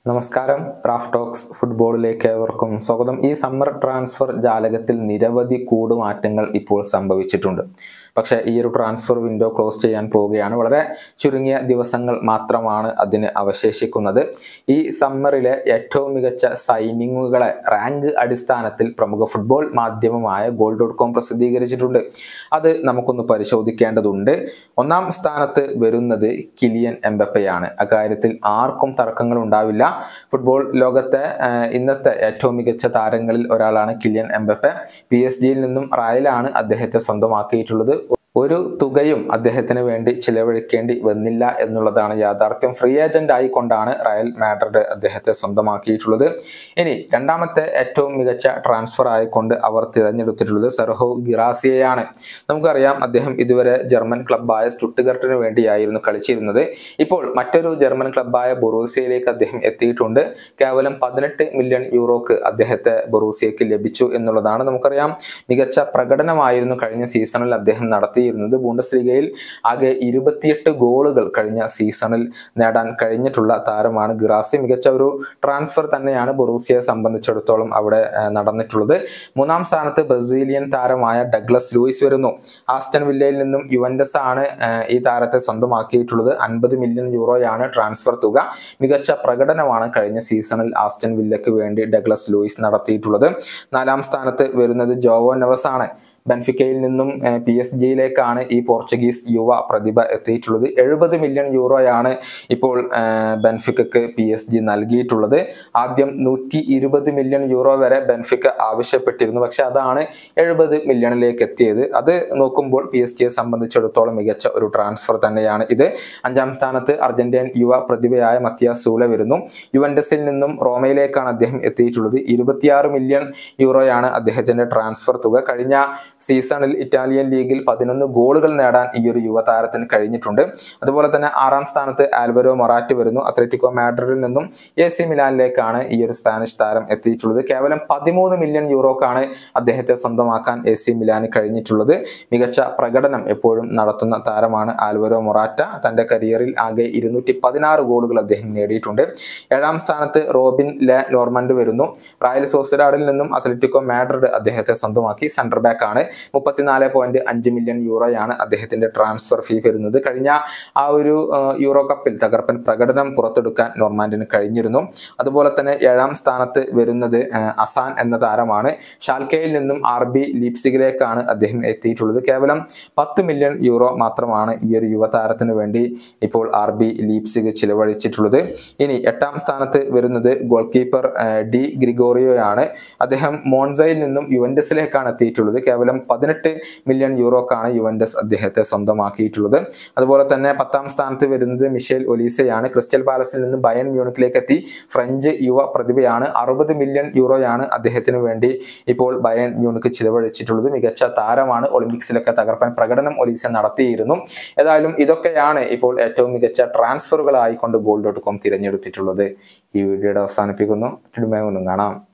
നമസ്കാരം Raf talks ഫുട്ബോളിലേക്ക് ഏവർക്കും സ്വാഗതം ഈ സമ്മർ ട്രാൻസ്ഫർ ജാലകത്തിൽ നിരവധി കൂടുമാറ്റങ്ങൾ ഇപ്പോൾ സംഭവിച്ചിട്ടുണ്ട് പക്ഷേ ഈ ഒരു ട്രാൻസ്ഫർ വിൻഡോ ക്ലോസ് ചെയ്യാൻ പോവുകയാണ് വളരെ ചുരുങ്ങിയ ദിവസങ്ങൾ മാത്രമാണ് അതിന് അവശേഷിക്കുന്നത് ഈ സമ്മറിലെ ഏറ്റവും മികച്ച സൈനിങ്ങുകളെ റാങ്ക് അടിസ്ഥാനത്തിൽ പ്രമുഖ ഫുട്ബോൾ മാധ്യമമായ ഗോൾ ഡോട്ട് കോം പ്രസിദ്ധീകരിച്ചിട്ടുണ്ട് അത് നമുക്കൊന്ന് പരിശോധിക്കേണ്ടതുണ്ട് ഒന്നാം സ്ഥാനത്ത് വരുന്നത് കിലിയൻ എംബപ്പയാണ് അക്കാര്യത്തിൽ ആർക്കും തർക്കങ്ങൾ ഉണ്ടാവില്ല ഫുട്ബോൾ ലോകത്തെ ആ, ഇന്നത്തെ ഏറ്റവും മികച്ച താരങ്ങളിൽ ഒരാളാണ് കിലിയൻ എംബപ്പെ പി എസ് ജിയിൽ നിന്നും റയലാണ് അദ്ദേഹത്തെ സ്വന്തമാക്കിയിട്ടുള്ളത് ഒരു തുകയും അദ്ദേഹത്തിന് വേണ്ടി ചിലവഴിക്കേണ്ടി വന്നില്ല എന്നുള്ളതാണ് യാഥാർത്ഥ്യം ഫ്രീ ഏജന്റ് ആയിക്കൊണ്ടാണ് റയൽ മാഡ്രിഡ് അദ്ദേഹത്തെ സ്വന്തമാക്കിയിട്ടുള്ളത് ഇനി രണ്ടാമത്തെ ഏറ്റവും മികച്ച ട്രാൻസ്ഫർ ആയിക്കൊണ്ട് അവർ തിരഞ്ഞെടുത്തിട്ടുള്ളത് സെർഹോ ഗിറാസിയയാണ് നമുക്കറിയാം അദ്ദേഹം ഇതുവരെ ജർമ്മൻ ക്ലബ്ബായ സ്റ്റുട്ടുഗർട്ടിന് വേണ്ടിയായിരുന്നു കളിച്ചിരുന്നത് ഇപ്പോൾ മറ്റൊരു ജർമ്മൻ ക്ലബ്ബായ ബൊറൂസിയയിലേക്ക് അദ്ദേഹം എത്തിയിട്ടുണ്ട് കേവലം പതിനെട്ട് മില്യൺ യൂറോക്ക് അദ്ദേഹത്തെ ബൊറൂസിയക്ക് ലഭിച്ചു എന്നുള്ളതാണ് നമുക്കറിയാം മികച്ച പ്രകടനമായിരുന്നു കഴിഞ്ഞ സീസണിൽ അദ്ദേഹം നടത്തിയിരുന്നത് ബൂണ്ടസ് ലീഗയിൽ ആകെ ഇരുപത്തിയെട്ട് ഗോളുകൾ കഴിഞ്ഞ സീസണിൽ നേടാൻ കഴിഞ്ഞിട്ടുള്ള താരമാണ് ഗിറാസി മികച്ച ഒരു ട്രാൻസ്ഫർ തന്നെയാണ് ബൊറൂസിയയെ സംബന്ധിച്ചിടത്തോളം അവിടെ ആ, നടന്നിട്ടുള്ളത് മൂന്നാം സ്ഥാനത്ത് ബ്രസീലിയൻ താരമായ ഡഗ്ലസ് ലൂയിസ് വരുന്നു ആസ്റ്റൺ വില്ലയിൽ നിന്നും യുവൻഡസ് ആണ് ആ, ഈ താരത്തെ സ്വന്തമാക്കിയിട്ടുള്ളത് അൻപത് മില്യൺ യൂറോയാണ് ട്രാൻസ്ഫർ തുക മികച്ച പ്രകടനമാണ് കഴിഞ്ഞ സീസണിൽ ആസ്റ്റൺ വില്ലയ്ക്ക് വേണ്ടി ഡഗ്ലസ് ലൂയിസ് നടത്തിയിട്ടുള്ളത് നാലാം സ്ഥാനത്ത് വരുന്നത് ജോവോ നെവസ് ആണ് ബെൻഫിക്കയിൽ നിന്നും പി എസ് ജിയിലേക്കാണ് ഈ പോർച്ചുഗീസ് യുവ പ്രതിഭ എത്തിയിട്ടുള്ളത് എഴുപത് മില്യൺ യൂറോയാണ് ഇപ്പോൾ ആ, ബെൻഫിക്കക്ക് പി എസ് ജി നൽകിയിട്ടുള്ളത് ആദ്യം നൂറ്റി ഇരുപത് മില്യൺ യൂറോ വരെ ബെൻഫിക്ക ആവശ്യപ്പെട്ടിരുന്നു പക്ഷെ അതാണ് എഴുപത് മില്യണിലേക്ക് എത്തിയത് അത് നോക്കുമ്പോൾ പി എസ് ജിയെ സംബന്ധിച്ചിടത്തോളം മികച്ച ഒരു ട്രാൻസ്ഫർ തന്നെയാണ് ഇത് അഞ്ചാം സ്ഥാനത്ത് അർജന്റീൻ യുവ പ്രതിഭയായ മത്തിയാസ് സൂല വരുന്നു യുവൻഡസിൽ നിന്നും റോമയിലേക്കാണ് അദ്ദേഹം എത്തിയിട്ടുള്ളത് ഇരുപത്തിയാറ് മില്യൺ യൂറോയാണ് അദ്ദേഹത്തിന്റെ ട്രാൻസ്ഫർ തുക കഴിഞ്ഞ സീസണിൽ ഇറ്റാലിയൻ ലീഗിൽ പതിനൊന്ന് ഗോളുകൾ നേടാൻ ഈ ഒരു യുവതാരത്തിന് കഴിഞ്ഞിട്ടുണ്ട് അതുപോലെ തന്നെ ആറാം സ്ഥാനത്ത് ആൽവരോ മൊറാറ്റ് വരുന്നു അത്ലറ്റിക്കോ മാഡ്രിഡിൽ നിന്നും എ സി മിലാനിലേക്കാണ് ഈ ഒരു സ്പാനിഷ് താരം എത്തിയിട്ടുള്ളത് കേവലം പതിമൂന്ന് മില്യൺ യൂറോക്കാണ് അദ്ദേഹത്തെ സ്വന്തമാക്കാൻ എ സി മിലാന് കഴിഞ്ഞിട്ടുള്ളത് മികച്ച പ്രകടനം എപ്പോഴും നടത്തുന്ന താരമാണ് ആൽവരോ മൊറാറ്റ തന്റെ കരിയറിൽ ആകെ ഇരുന്നൂറ്റി പതിനാറ് ഗോളുകൾ അദ്ദേഹം നേടിയിട്ടുണ്ട് ഏഴാം സ്ഥാനത്ത് റോബിൻ ലെ നോർമൻഡ് വരുന്നു റയൽ സോസിഡാഡിൽ നിന്നും അത്ലറ്റിക്കോ മാഡ്രിഡ് അദ്ദേഹത്തെ സ്വന്തമാക്കി സെൻട്രൽ ബാക്ക് ആണ് മുപ്പത്തിനാല് പോയിന്റ് അഞ്ച് മില്യൺ യൂറോയാണ് അദ്ദേഹത്തിന്റെ ട്രാൻസ്ഫർ ഫീ വരുന്നത് കഴിഞ്ഞ ആ ഒരു ആ, യൂറോ കപ്പിൽ തകർപ്പൻ പ്രകടനം പുറത്തെടുക്കാൻ നോർമാൻഡിന് കഴിഞ്ഞിരുന്നു അതുപോലെ തന്നെ ഏഴാം സ്ഥാനത്ത് വരുന്നത് ആ, അസാൻ എന്ന താരമാണ് ഷാൽക്കയിൽ നിന്നും ആർ ബി ലീപ്സിഗിലേക്കാണ് അദ്ദേഹം എത്തിയിട്ടുള്ളത് കേവലം പത്ത് മില്യൺ യൂറോ മാത്രമാണ് ഈ ഒരു യുവതാരത്തിന് വേണ്ടി ഇപ്പോൾ ആർ ബി ലീപ്സിഗ് ചിലവഴിച്ചിട്ടുള്ളത് ഇനി എട്ടാം സ്ഥാനത്ത് വരുന്നത് ഗോൾ കീപ്പർ ആ, ഡി ഗ്രിഗോറിയോയാണ് അദ്ദേഹം മോൺസയിൽ നിന്നും യുവൻഡസിലേക്കാണ് എത്തിയിട്ടുള്ളത് കേവലം പതിനെട്ട് മില്യൺ യൂറോക്കാണ് യുവൻഡസ് അദ്ദേഹത്തെ സ്വന്തമാക്കിയിട്ടുള്ളത് അതുപോലെ തന്നെ പത്താം സ്ഥാനത്ത് വരുന്നത് മിഷേൽ ഒലീസയാണ് ക്രിസ്റ്റൽ പാലസിൽ നിന്ന് ബയൺ മ്യൂണിക്കിലേക്ക് എത്തി ഫ്രഞ്ച് യുവ പ്രതിഭയാണ് അറുപത് മില്യൺ യൂറോയാണ് അദ്ദേഹത്തിന് വേണ്ടി ഇപ്പോൾ ബയൺ മ്യൂണിക്ക് ചിലവഴിച്ചിട്ടുള്ളത് മികച്ച താരമാണ് ഒളിമ്പിക്സിലൊക്കെ തകർപ്പൻ പ്രകടനം ഒലീസ നടത്തിയിരുന്നു ഏതായാലും ഇതൊക്കെയാണ് ഇപ്പോൾ ഏറ്റവും മികച്ച ട്രാൻസ്ഫറുകളായിക്കൊണ്ട് ഗോൾ ഡോട്ട് കോം തിരഞ്ഞെടുത്തിട്ടുള്ളത് ഈ വീഡിയോയുടെ അവസാനിപ്പിക്കുന്നു വീണ്ടും കാണാം